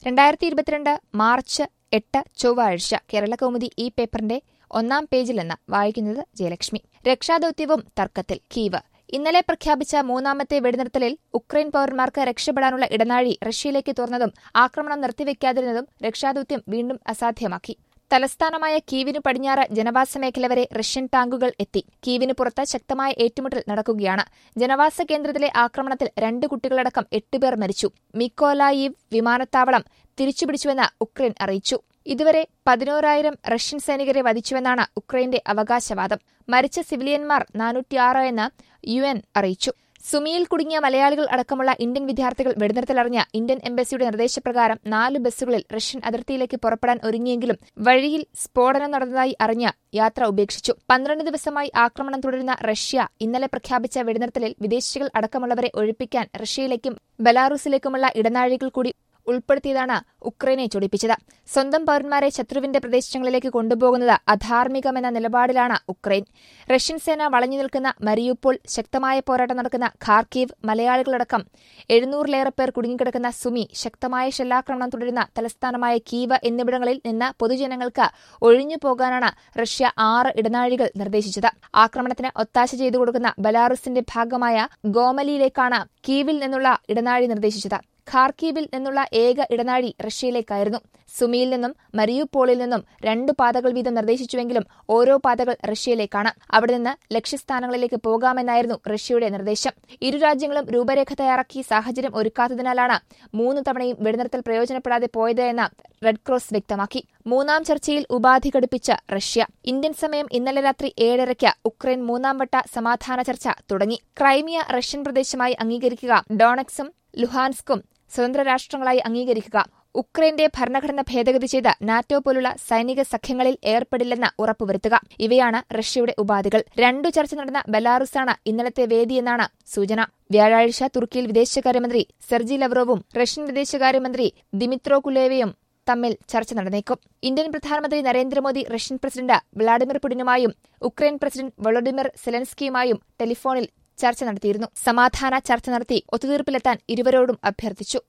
രണ്ടായിരത്തി ഇരുപത്തിരണ്ട് മാർച്ച് എട്ട് ചൊവ്വാഴ്ച കേരളകൗമുദി ഈ പേപ്പറിന്റെ ഒന്നാം പേജിൽ നിന്ന് വായിക്കുന്നത് ജയലക്ഷ്മി രക്ഷാദൌത്യവും തർക്കത്തിൽ കീവ് ഇന്നലെ പ്രഖ്യാപിച്ച മൂന്നാമത്തെ വെടിനിർത്തലിൽ ഉക്രൈൻ പൌരന്മാർക്ക് രക്ഷപ്പെടാനുള്ള ഇടനാഴി റഷ്യയിലേക്ക് തുറന്നതും ആക്രമണം നിർത്തിവെക്കാതിരുന്നതും രക്ഷാദൌത്യം വീണ്ടും അസാധ്യമാക്കി തലസ്ഥാനമായ കീവിനു പടിഞ്ഞാറ് ജനവാസ മേഖല വരെ റഷ്യൻ ടാങ്കുകൾ എത്തി കീവിന് പുറത്ത് ശക്തമായ ഏറ്റുമുട്ടൽ നടക്കുകയാണ് ജനവാസ കേന്ദ്രത്തിലെ ആക്രമണത്തിൽ രണ്ട് കുട്ടികളടക്കം എട്ടുപേർ മരിച്ചു മിക്കോലായീവ് വിമാനത്താവളം തിരിച്ചുപിടിച്ചുവെന്ന് ഉക്രൈൻ അറിയിച്ചു ഇതുവരെ പതിനോരായിരം റഷ്യൻ സൈനികരെ വധിച്ചുവെന്നാണ് ഉക്രൈന്റെ അവകാശവാദം മരിച്ച സിവിലിയന്മാർ നാനൂറ്റിയാറ് എന്ന് യു എൻ അറിയിച്ചു സുമിയിൽ കുടുങ്ങിയ മലയാളികൾ അടക്കമുള്ള ഇന്ത്യൻ വിദ്യാർത്ഥികൾ വെടിനിർത്തലറിഞ്ഞ ഇന്ത്യൻ എംബസിയുടെ നിർദ്ദേശപ്രകാരം നാല് ബസ്സുകളിൽ റഷ്യൻ അതിർത്തിയിലേക്ക് പുറപ്പെടാൻ ഒരുങ്ങിയെങ്കിലും വഴിയിൽ സ്ഫോടനം നടന്നതായി അറിഞ്ഞ് യാത്ര ഉപേക്ഷിച്ചു പന്ത്രണ്ട് ദിവസമായി ആക്രമണം തുടരുന്ന റഷ്യ ഇന്നലെ പ്രഖ്യാപിച്ച വെടിനിർത്തലിൽ വിദേശികൾ അടക്കമുള്ളവരെ ഒഴിപ്പിക്കാൻ റഷ്യയിലേക്കും ബെലാറൂസിലേക്കുമുള്ള ഇടനാഴികൾ കൂടി ഉൾപ്പെടുത്തിയതാണ് ഉക്രൈനെ ചൊടിപ്പിച്ചത് സ്വന്തം പൌരന്മാരെ ശത്രുവിന്റെ പ്രദേശങ്ങളിലേക്ക് കൊണ്ടുപോകുന്നത് അധാർമികമെന്ന നിലപാടിലാണ് ഉക്രൈൻ റഷ്യൻ സേന വളഞ്ഞു നിൽക്കുന്ന മരിയുപ്പോൾ ശക്തമായ പോരാട്ടം നടക്കുന്ന ഖാർക്കീവ് മലയാളികളടക്കം എഴുന്നൂറിലേറെ പേർ കുടുങ്ങിക്കിടക്കുന്ന സുമി ശക്തമായ ഷെല്ലാക്രമണം തുടരുന്ന തലസ്ഥാനമായ കീവ് എന്നിവിടങ്ങളിൽ നിന്ന് പൊതുജനങ്ങൾക്ക് ഒഴിഞ്ഞു പോകാനാണ് റഷ്യ ആറ് ഇടനാഴികൾ നിർദ്ദേശിച്ചത് ആക്രമണത്തിന് ഒത്താശ ചെയ്തു കൊടുക്കുന്ന ബലാറുസിന്റെ ഭാഗമായ ഗോമലിയിലേക്കാണ് കീവിൽ നിന്നുള്ള ഇടനാഴി നിർദ്ദേശിച്ചത് ഖാർക്കീവിൽ നിന്നുള്ള ഏക ഇടനാഴി റഷ്യയിലേക്കായിരുന്നു സുമിയിൽ നിന്നും മരിയുപോളിൽ നിന്നും രണ്ടു പാതകൾ വീതം നിർദ്ദേശിച്ചുവെങ്കിലും ഓരോ പാതകൾ റഷ്യയിലേക്കാണ് അവിടെ നിന്ന് ലക്ഷ്യസ്ഥാനങ്ങളിലേക്ക് പോകാമെന്നായിരുന്നു റഷ്യയുടെ നിർദ്ദേശം ഇരു രാജ്യങ്ങളും രൂപരേഖ തയ്യാറാക്കി സാഹചര്യം ഒരുക്കാത്തതിനാലാണ് മൂന്ന് തവണയും വെടിനിർത്തൽ പ്രയോജനപ്പെടാതെ പോയത് എന്ന് റെഡ് ക്രോസ് വ്യക്തമാക്കി മൂന്നാം ചർച്ചയിൽ ഉപാധി ഘടിപ്പിച്ച റഷ്യ ഇന്ത്യൻ സമയം ഇന്നലെ രാത്രി ഏഴരയ്ക്ക് ഉക്രൈൻ മൂന്നാം വട്ട സമാധാന ചർച്ച തുടങ്ങി ക്രൈമിയ റഷ്യൻ പ്രദേശമായി അംഗീകരിക്കുക ഡോണക്സും ലുഹാൻസ്കും സ്വതന്ത്ര രാഷ്ട്രങ്ങളായി അംഗീകരിക്കുക ഉക്രൈന്റെ ഭരണഘടന ഭേദഗതി ചെയ്ത് നാറ്റോ പോലുള്ള സൈനിക സഖ്യങ്ങളിൽ ഏർപ്പെടില്ലെന്ന് ഉറപ്പുവരുത്തുക ഇവയാണ് റഷ്യയുടെ ഉപാധികൾ രണ്ടു ചർച്ച നടന്ന ബെലാറുസാണ് ഇന്നലത്തെ വേദിയെന്നാണ് സൂചന വ്യാഴാഴ്ച തുർക്കിയിൽ വിദേശകാര്യമന്ത്രി സെർജി ലവ്റോവും റഷ്യൻ വിദേശകാര്യമന്ത്രി ദിമിത്രോ കുലേവയും തമ്മിൽ ചർച്ച നടന്നേക്കും ഇന്ത്യൻ പ്രധാനമന്ത്രി നരേന്ദ്രമോദി റഷ്യൻ പ്രസിഡന്റ് വ്ളാഡിമിർ പുടിനുമായും ഉക്രൈൻ പ്രസിഡന്റ് വളോഡിമിർ സെലൻസ്കിയുമായും ടെലിഫോണിൽ ചർച്ച നടത്തിയിരുന്നു സമാധാന ചർച്ച നടത്തി ഒത്തുതീർപ്പിലെത്താൻ ഇരുവരോടും അഭ്യർത്ഥിച്ചു